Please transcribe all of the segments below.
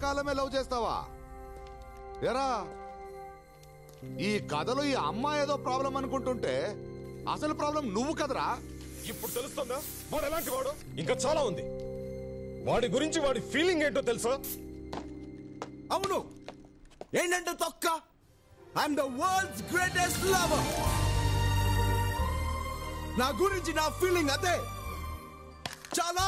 కొంతకాలమే లవ్ చేస్తావా ఎరా ఈ కథలో ఈ అమ్మాయి ఏదో ప్రాబ్లం అనుకుంటుంటే అసలు ప్రాబ్లం నువ్వు కదరా ఇప్పుడు తెలుస్తుందా వాడు ఎలాంటి వాడు ఇంకా చాలా ఉంది వాడి గురించి వాడి ఫీలింగ్ ఏంటో తెలుసా అవును ఏంటంటే తొక్క I'm the world's greatest lover నా గురించి నా ఫీలింగ్ అదే చాలా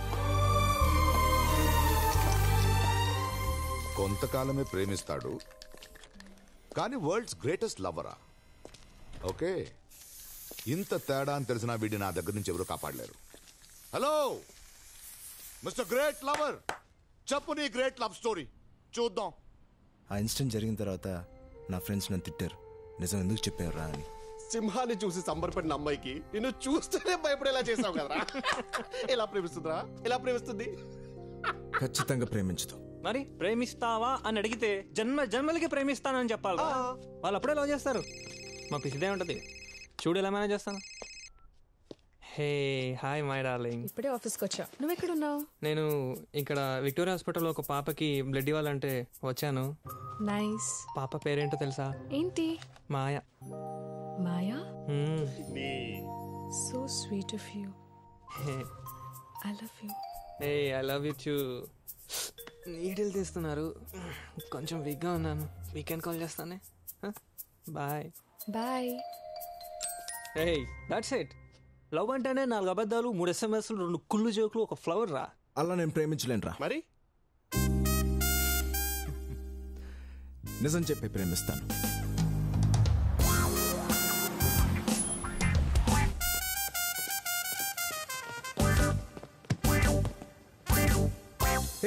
కొంతకాలమే ప్రేమిస్తాడు కానీ వరల్డ్స్ గ్రేటెస్ట్ లవరా ఓకే ఇంత తేడా అని తెలిసిన వీడిని నా దగ్గర నుంచి ఎవరు కాపాడలేరు హలో మిస్టర్ గ్రేట్ లవర్ చెప్పు నీ గ్రేట్ లవ్ స్టోరీ చూద్దాం ఆ ఇన్సిడెంట్ జరిగిన తర్వాత నా ఫ్రెండ్స్ నన్ను తిట్టారు నిజం ఎందుకు చెప్పారు రా అని సింహాన్ని చూసి సంబరపడిన అమ్మాయికి నిన్ను చూస్తేనే భయపడేలా చేసావు కదరా ఎలా ప్రేమిస్తుందిరా ఎలా ప్రేమిస్తుంది ఖచ్చితంగా ప్రేమించదు మరి ప్రేమిస్తావా అని అడిగితే జన్మ జన్మలకి ప్రేమిస్తానని చెప్పాలి వాళ్ళు అప్పుడే లవ్ చేస్తారు మా పిసిదే ఉంటది చూడు ఎలా మేనేజ్ చేస్తాను హే హాయ్ మై డార్లింగ్ ఇప్పుడే ఆఫీస్కి వచ్చా నువ్వు ఎక్కడున్నావు నేను ఇక్కడ విక్టోరియా హాస్పిటల్లో ఒక పాపకి బ్లడ్ ఇవ్వాలంటే వచ్చాను నైస్ పాప పేరేంటో తెలుసా ఏంటి Maya Maya hmm. So sweet of you hey I love you hey I love you చూ నీడలు తీస్తున్నారు కొంచెం వీక్గా ఉన్నాను వీకెండ్ కాల్ చేస్తానే bye bye hey that's it love అంటేనే నాలుగు అబద్ధాలు మూడు ఎస్ఎంఎస్లు రెండు కుళ్ళు జోకులు ఒక ఫ్లవర్ రా అలా నేను ప్రేమించలేను రా మరి నిజం చెప్పి ప్రేమిస్తాను హే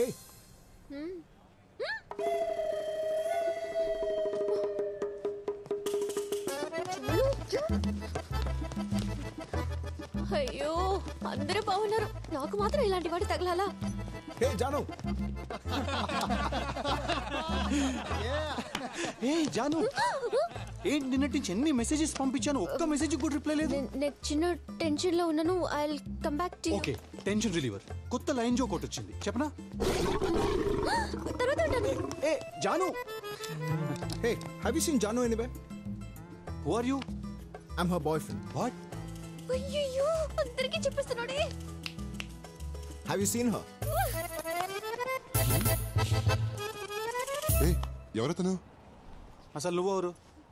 అయ్యో అందరూ బాగున్నారు నాకు మాత్రం ఇలాంటి వాడు తగలాలా హే జాను ఏ జాను ఏంటి నిన్నటి నుంచి ఎన్ని మెసేజెస్ పంపించాను ఒక్క మెసేజ్ కూడా రిప్లై లేదు నేను నేను చిన్న టెన్షన్ లో ఉన్నాను I come back to okay tension reliever కొత్త లైన్ జోక్ ఒకటి వచ్చింది చెప్పనా తర్వాత ఉంటాను ఏ Jaanu hey have you seen Jaanu anyway who are you I'm her boyfriend what అయ్యో అందరికీ చెప్పేస్తున్నాడే హ్యావ్ యూ సీన్ హర్ ఎవరతను అసలు నువ్వెవరు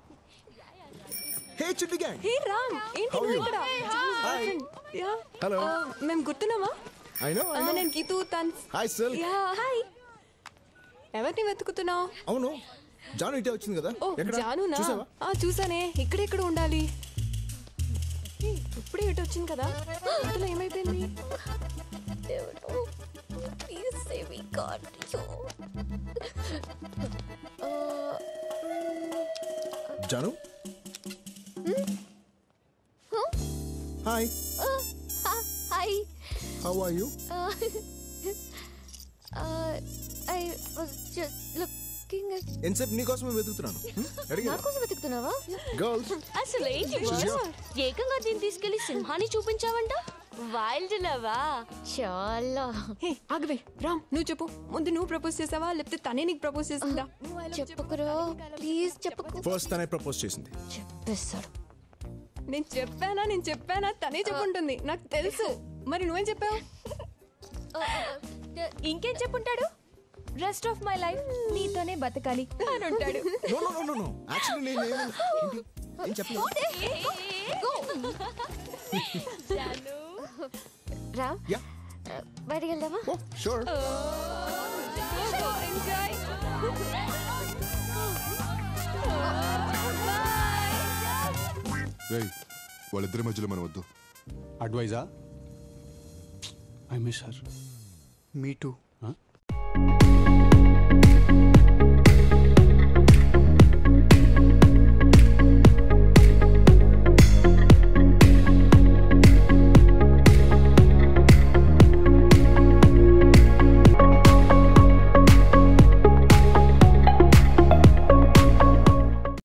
హే చిట్టి గ్యాంగ్ హే రామ్ ఏంటి How are నువ్వు you? ఇక్కడ Hi. Yeah Hello. మేము గుర్తున్నావా ఐ నో ఆ, నేను గీతూ తన్ హాయ్ సిల్ యా హాయ్ ఎవరిని వెతుకుతున్నావు అవును జాను ఇటే వచ్చింది కదా ఓ ఎక్కడ జానునా చూసావా ఆ చూసానే ఇక్కడెక్కడ ఉండాలి ఏ, ఇప్పుడే ఇటు వచ్చింది కదా ఇంతలో ఏమైపోయింది దేవుడు please save me God Jaanu hi hi how are you I was just looking at ఎంతసేపు నీకోసమే వెతుకుతున్నాను అడిగా నా కోసం వెతుకుతున్నావా గర్ల్స్ అసలు ఏంటి She's boss? here. ఏకంగా దీన్ని తీసుకెళ్లి సింహాన్ని చూపించావంట వైల్డ్ లవా చాలా హే ఆగవే రామ్ నువ్వు చెప్పు ముందు నువ్వు ప్రపోజ్ చేసావా లేకపోతే తనే నీకు ప్రపోజ్ చేసిందా చెప్పుకురా ప్లీజ్ చెప్పుకు ఫస్ట్ తనే ప్రపోజ్ చేసింది చెప్పేస్తాడు నేను చెప్పానా నేను చెప్పానా తనే చెప్పుంటుంది నాకు తెలుసు మరి నువ్వేం చెప్పావు ఇంకేం చెప్పుంటాడు రెస్ట్ ఆఫ్ మై లైఫ్ నీతోనే బతకాలి అని ఉంటాడు no no no no no actually నేను ఏమీ- ఏంటి? ఏం చెప్పలేదు రా యా బయటికి వెళ్దామా ఓ షూర్ ఎంజాయ్ రేయ్ వాళ్ళిద్దరి మధ్యలో మనం వద్దు అడ్వైజా I miss her me two